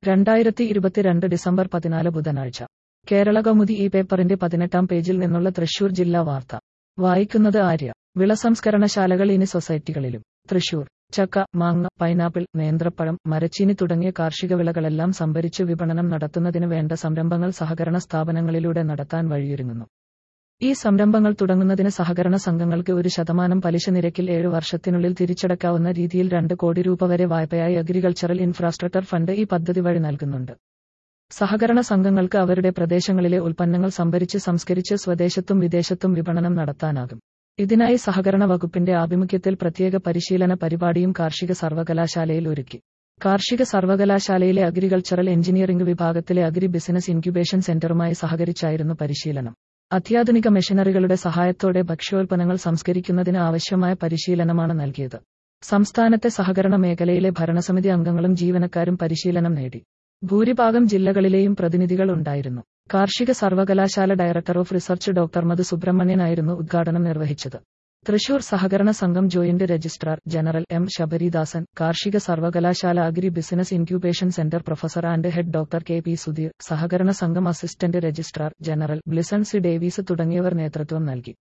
രണ്ടായിരത്തി ഇരുപത്തിരണ്ട് ഡിസംബർ പതിനാല് ബുധനാഴ്ച കേരള കൗമുദി ഈ പേപ്പറിന്റെ പതിനെട്ടാം പേജിൽ നിന്നുള്ള തൃശൂർ ജില്ലാ വാർത്ത വായിക്കുന്നത് ആര്യ വിളസംസ്കരണശാലകൾ ഇനി സൊസൈറ്റികളിലും തൃശൂർ ചക്ക മാങ്ങ പൈനാപ്പിൾ നേന്ത്രപ്പഴം മരച്ചീനി തുടങ്ങിയ കാർഷിക വിളകളെല്ലാം സംഭരിച്ച് വിപണനം നടത്തുന്നതിന് വേണ്ട സംരംഭങ്ങൾ സഹകരണ സ്ഥാപനങ്ങളിലൂടെ നടത്താൻ വഴിയൊരുങ്ങുന്നു ഈ സംരംഭങ്ങൾ തുടങ്ങുന്നതിന് സഹകരണ സംഘങ്ങൾക്ക് ഒരു ശതമാനം പലിശ നിരക്കിൽ ഏഴു വർഷത്തിനുള്ളിൽ തിരിച്ചടക്കാവുന്ന രീതിയിൽ രണ്ട് കോടി രൂപ വരെ വായ്പയായി അഗ്രികൾച്ചറൽ ഇൻഫ്രാസ്ട്രക്ചർ ഫണ്ട് ഈ പദ്ധതി വഴി നൽകുന്നുണ്ട് സഹകരണ സംഘങ്ങൾക്ക് അവരുടെ പ്രദേശങ്ങളിലെ ഉൽപ്പന്നങ്ങൾ സംഭരിച്ച് സംസ്കരിച്ച് സ്വദേശത്തും വിദേശത്തും വിപണനം നടത്താനാകും ഇതിനായി സഹകരണ വകുപ്പിന്റെ ആഭിമുഖ്യത്തിൽ പ്രത്യേക പരിശീലന പരിപാടിയും കാർഷിക സർവകലാശാലയിൽ ഒരുക്കി കാർഷിക സർവകലാശാലയിലെ അഗ്രികൾച്ചറൽ എഞ്ചിനീയറിംഗ് വിഭാഗത്തിലെ അഗ്രി ബിസിനസ് ഇൻക്യുബേഷൻ സെന്ററുമായി സഹകരിച്ചായിരുന്നു പരിശീലനം അത്യാധുനിക മെഷീനറികളുടെ സഹായത്തോടെ ഭക്ഷ്യോൽപ്പന്നങ്ങൾ സംസ്കരിക്കുന്നതിന് ആവശ്യമായ പരിശീലനമാണ് നൽകിയത് സംസ്ഥാനത്തെ സഹകരണ മേഖലയിലെ ഭരണസമിതി അംഗങ്ങളും ജീവനക്കാരും പരിശീലനം നേടി ഭൂരിഭാഗം ജില്ലകളിലെയും പ്രതിനിധികൾ ഉണ്ടായിരുന്നു കാർഷിക സർവകലാശാല director of research doctor Madhu സുബ്രഹ്മണ്യനായിരുന്നു ഉദ്ഘാടനം നിർവഹിച്ചത് തൃശൂർ സഹകരണ സംഘം joint registrar general M Sabaridasan കാർഷിക സർവകലാശാല agri business incubation centre professor and head doctor K P Sudheer സഹകരണ സംഘം assistant registrar general Blison C Davis തുടങ്ങിയവർ നേതൃത്വം നൽകി